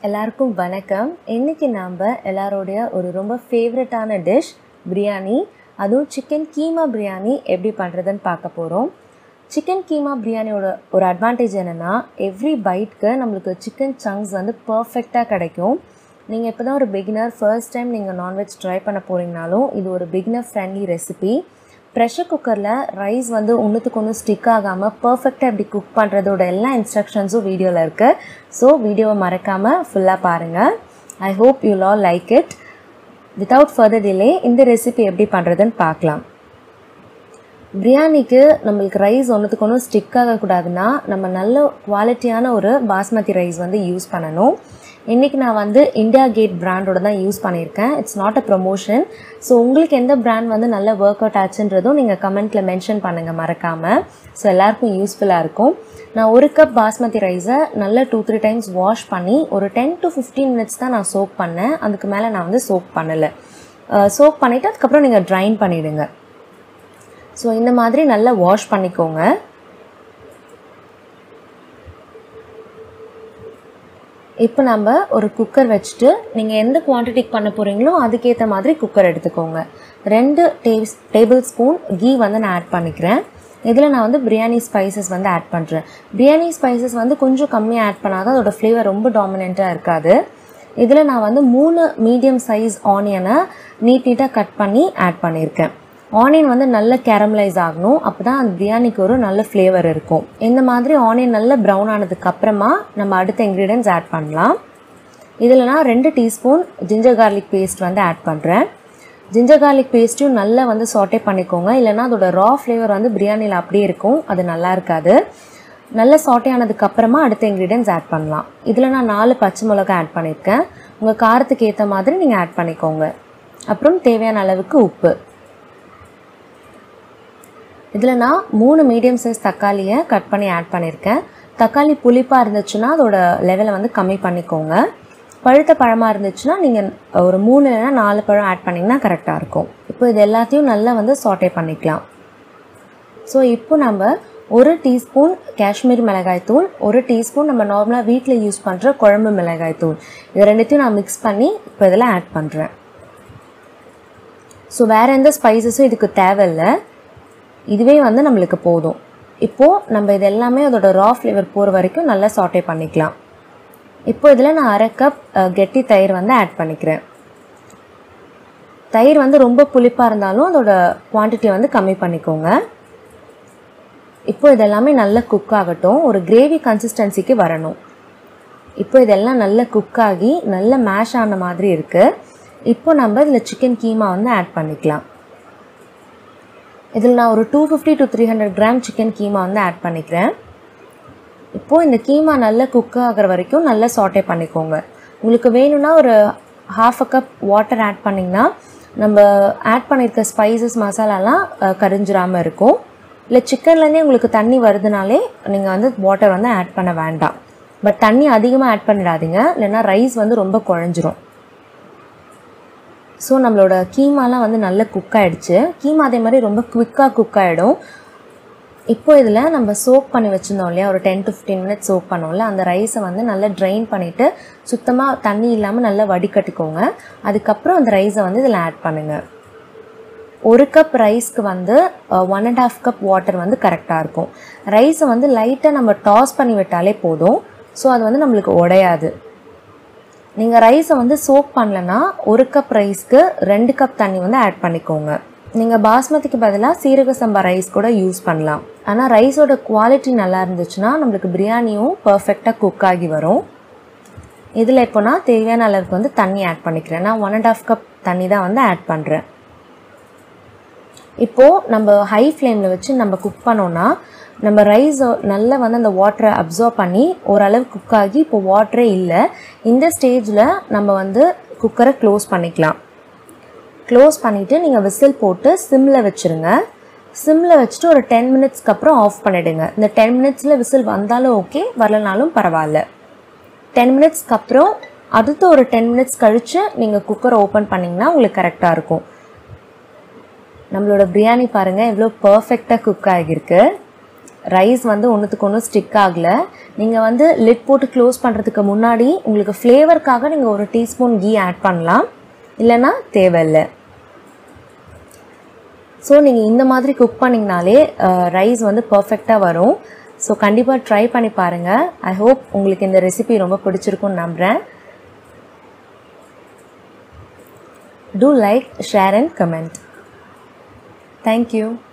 எல்லாருக்கும் வணக்கம் இன்றைக்கி நாம் எல்லாரோடைய ஒரு ரொம்ப ஃபேவரட்டான டிஷ் பிரியாணி அதுவும் சிக்கன் கீமா பிரியாணி எப்படி பண்ணுறதுன்னு பார்க்க போகிறோம் சிக்கன் கீமா பிரியாணியோட ஒரு அட்வான்டேஜ் என்னென்னா எவ்ரி பைட்க்கு நம்மளுக்கு சிக்கன் சங்க்ஸ் வந்து பர்ஃபெக்டாக கிடைக்கும் நீங்கள் இப்போ தான் ஒரு பிகினர் ஃபர்ஸ்ட் டைம் நீங்கள் நான்வெஜ் ட்ரை பண்ண போகிறீங்கனாலும் இது ஒரு பிகினர் ஃப்ரெண்ட்லி ரெசிபி ப்ரெஷர் குக்கரில் ரைஸ் வந்து ஒன்றுத்துக்கு ஒன்று ஸ்டிக் ஆகாமல் பர்ஃபெக்டாக எப்படி குக் பண்ணுறதோட எல்லா இன்ஸ்ட்ரக்ஷன்ஸும் வீடியோவில் இருக்குது ஸோ வீடியோவை மறக்காமல் ஃபுல்லாக பாருங்கள் I hope you all like it without further delay இந்த ரெசிபி எப்படி பண்ணுறதுன்னு பார்க்கலாம் பிரியாணிக்கு நம்மளுக்கு ரைஸ் ஒன்றுத்துக்கு ஒன்று ஸ்டிக் ஆகக்கூடாதுன்னா நம்ம நல்ல குவாலிட்டியான ஒரு பாஸ்மதி ரைஸ் வந்து யூஸ் பண்ணணும் இன்றைக்கி நான் வந்து இந்தியா கேட் பிராண்டோட தான் யூஸ் பண்ணியிருக்கேன் it's not a promotion so உங்களுக்கு எந்த பிராண்ட் வந்து நல்ல ஒர்க் அவுட் ஆச்சுன்றதும் நீங்கள் கமெண்ட்டில் மென்ஷன் பண்ணுங்கள் மறக்காமல் ஸோ எல்லாருக்கும் யூஸ்ஃபுல்லாக இருக்கும் நான் ஒரு கப் பாஸ்மதி ரைஸை நல்லா டூ த்ரீ டைம்ஸ் வாஷ் பண்ணி ஒரு டென் டு ஃபிஃப்டீன் மினிட்ஸ் தான் நான் சோக் பண்ணேன் அதுக்கு மேலே நான் வந்து சோக் பண்ணலை சோக் பண்ணிவிட்டு அதுக்கப்புறம் நீங்கள் ட்ரைன் பண்ணிவிடுங்க ஸோ இந்த மாதிரி நல்லா வாஷ் பண்ணிக்கோங்க இப்போ நம்ம ஒரு குக்கர் வச்சுட்டு நீங்கள் எந்த குவான்டிட்டிக்கு பண்ண போகிறீங்களோ அதுக்கேற்ற மாதிரி குக்கர் எடுத்துக்கோங்க ரெண்டு டேஸ் டேபிள் ஸ்பூன் கீ வந்து நான் ஆட் பண்ணிக்கிறேன் இதில் நான் வந்து பிரியாணி ஸ்பைசஸ் வந்து ஆட் பண்ணுறேன் பிரியாணி ஸ்பைசஸ் வந்து கொஞ்சம் கம்மியாக ஆட் பண்ணால் தான் அதோடய ஃப்ளேவர் ரொம்ப டாமினண்ட்டாக இருக்காது இதில் நான் வந்து மூணு மீடியம் சைஸ் ஆனியனை நீட் நீட்டாக கட் பண்ணி ஆட் பண்ணியிருக்கேன் ஆனியன் வந்து நல்ல கேரமலைஸ் ஆகணும் அப்போ தான் அந்த பிரியாணிக்கு ஒரு நல்ல ஃப்ளேவர் இருக்கும் இந்த மாதிரி ஆனியன் நல்ல ப்ரௌன் ஆனதுக்கு அப்புறமா நம்ம அடுத்த இன்க்ரீடியன்ஸ் ஆட் பண்ணலாம் இதில் நான் ரெண்டு டீஸ்பூன் ஜிஞ்சர் கார்லிக் பேஸ்ட் வந்து ஆட் பண்ணுறேன் ஜிஞ்சர் கார்லிக் பேஸ்ட்டும் நல்லா வந்து சாட்டே பண்ணிக்கோங்க இல்லைனா அதோட ரா ஃப்ளேவர் வந்து பிரியாணியில் அப்படியே இருக்கும் அது நல்லா இருக்காது நல்ல சாட்டே ஆனதுக்கு அப்புறமா அடுத்த இன்க்ரீடியன்ஸ் ஆட் பண்ணலாம் இதில் நான் நாலு பச்சை மிளகா ஆட் பண்ணியிருக்கேன் உங்கள் காரத்துக்கு ஏற்ற மாதிரி நீங்கள் ஆட் பண்ணிக்கோங்க அப்புறம் தேவையான அளவுக்கு உப்பு இதில் நான் மூணு மீடியம் சைஸ் தக்காளியை கட் பண்ணி ஆட் பண்ணியிருக்கேன் தக்காளி புளிப்பாக இருந்துச்சுன்னா அதோட லெவலை வந்து கம்மி பண்ணிக்கோங்க பழுத்த பழமாக இருந்துச்சுன்னா நீங்கள் ஒரு மூணு இல்லைனா நாலு பழம் ஆட் பண்ணிங்கன்னா கரெக்டாக இருக்கும் இப்போ இது எல்லாத்தையும் நல்லா வந்து சாட்டே பண்ணிக்கலாம் ஸோ இப்போ நம்ம ஒரு டீஸ்பூன் காஷ்மீர் மிளகாய் தூள் ஒரு டீஸ்பூன் நம்ம நார்மலாக வீட்டில் யூஸ் பண்ணுற குழம்பு மிளகாய் தூள் இது ரெண்டுத்தையும் நான் மிக்ஸ் பண்ணி இப்போ இதில் ஆட் பண்ணுறேன் ஸோ வேறு எந்த ஸ்பைசஸும் இதுக்கு தேவையில்லை இதுவே வந்து நம்மளுக்கு போதும் இப்போது நம்ம இது எல்லாமே அதோட ரா ஃப்ளேவர் போகிற வரைக்கும் நல்லா சாட்டே பண்ணிக்கலாம் இப்போ இதில் நான் அரை கப் கெட்டி தயிர் வந்து ஆட் பண்ணிக்கிறேன் தயிர் வந்து ரொம்ப புளிப்பாக இருந்தாலும் அதோட குவான்டிட்டி வந்து கம்மி பண்ணிக்கோங்க இப்போ இதெல்லாமே நல்லா குக் ஆகட்டும் ஒரு கிரேவி கன்சிஸ்டன்சிக்கு வரணும் இப்போ இதெல்லாம் நல்லா குக் ஆகி நல்ல மேஷ் ஆன மாதிரி இருக்குது இப்போ நம்ம இதில் சிக்கன் கீமா வந்து ஆட் பண்ணிக்கலாம் இதில் நான் ஒரு two fifty to three hundred gram chicken keema வந்து ஆட் பண்ணிக்கிறேன் இப்போது இந்த கீமா நல்லா குக் ஆகிற வரைக்கும் நல்லா சாட்டே பண்ணிக்கோங்க உங்களுக்கு வேணும்னா ஒரு half a cup water add பண்ணிங்கன்னா நம்ம ஆட் பண்ணியிருக்க ஸ்பைசஸ் மசாலாலாம் கரிஞ்சிராமல் இருக்கும் இல்லை சிக்கன்லேருந்தே உங்களுக்கு தண்ணி வருதுனாலே நீங்கள் வந்து வாட்டர் வந்து ஆட் பண்ண வேண்டாம் பட் தண்ணி அதிகமாக ஆட் பண்ணிடாதீங்க இல்லைன்னா ரைஸ் வந்து ரொம்ப குழஞ்சிரும் ஸோ நம்மளோட கீமாலாம் வந்து நல்லா குக் ஆகிடுச்சு கீமா அதே மாதிரி ரொம்ப குவிக்காக குக் ஆகிடும் இப்போ இதில் நம்ம சோப் பண்ணி வச்சுருந்தோம் இல்லையா ஒரு ten to fifteen minutes soak பண்ணோம்ல அந்த ரைஸை வந்து நல்லா ட்ரைன் பண்ணிவிட்டு சுத்தமாக தண்ணி இல்லாமல் நல்லா வடிகட்டிக்கோங்க அதுக்கப்புறம் அந்த ரைஸை வந்து இதில் ஆட் பண்ணுங்கள் ஒரு கப் ரைஸ்க்கு வந்து one and half cup water வந்து கரெக்டாக இருக்கும் ரைஸை வந்து லைட்டாக நம்ம டாஸ் பண்ணி விட்டாலே போதும் ஸோ அது வந்து நம்மளுக்கு உடையாது நீங்கள் ரைஸை வந்து சோப் பண்ணலன்னா ஒரு கப் ரைஸ்க்கு ரெண்டு கப் தண்ணி வந்து ஆட் பண்ணிக்கோங்க நீங்கள் பாஸ்மதிக்கு பதிலாக சீரக சம்பா ரைஸ் கூட யூஸ் பண்ணலாம் ஆனால் ரைஸோட குவாலிட்டி நல்லா இருந்துச்சுன்னா நம்மளுக்கு பிரியாணியும் பர்ஃபெக்டாக குக் ஆகி வரும் இதில் இப்போ நான் தேவையான அளவுக்கு வந்து தண்ணி ஆட் பண்ணிக்கிறேன் நான் ஒன் அண்ட் ஆஃப் கப் தண்ணி தான் வந்து ஆட் பண்ணுறேன் இப்போது நம்ம ஹை ஃப்ளேமில் வச்சு நம்ம குக் பண்ணோன்னா நம்ம ரைஸ் நல்லா வந்து அந்த வாட்டரை அப்சர்வ் பண்ணி ஓரளவு குக் ஆகி இப்போ வாட்டரே இல்லை இந்த ஸ்டேஜில் நம்ம வந்து குக்கரை க்ளோஸ் பண்ணிக்கலாம் க்ளோஸ் பண்ணிவிட்டு நீங்கள் விசில் போட்டு சிம்மில் வச்சுருங்க சிம்மில் வச்சுட்டு ஒரு டென் மினிட்ஸ்க்கு அப்புறம் ஆஃப் பண்ணிவிடுங்க இந்த டென் மினிட்ஸில் விசில் வந்தாலும் ஓகே வரலனாலும் பரவாயில்ல டென் மினிட்ஸ்க்கு அப்புறம் அடுத்து ஒரு டென் மினிட்ஸ் கழித்து நீங்கள் குக்கரை ஓப்பன் பண்ணிங்கன்னா உங்களுக்கு கரெக்டாக இருக்கும் நம்மளோட பிரியாணி பாருங்கள் எவ்வளோ பர்ஃபெக்டாக குக் ஆகியிருக்கு ரைஸ் வந்து ஒன்றுத்துக்கு ஒன்று ஸ்டிக் ஆகலை நீங்கள் வந்து லிட் போட்டு க்ளோஸ் பண்ணுறதுக்கு முன்னாடி உங்களுக்கு ஃப்ளேவருக்காக நீங்கள் ஒரு டீஸ்பூன் கீ ஆட் பண்ணலாம் இல்லைன்னா தேவையில்லை ஸோ நீங்கள் இந்த மாதிரி குக் பண்ணிங்கனாலே ரைஸ் வந்து பர்ஃபெக்டாக வரும் ஸோ கண்டிப்பாக ட்ரை பண்ணி பாருங்கள் ஐ ஹோப் உங்களுக்கு இந்த ரெசிபி ரொம்ப பிடிச்சிருக்குன்னு நம்புகிறேன் do like share and comment thank you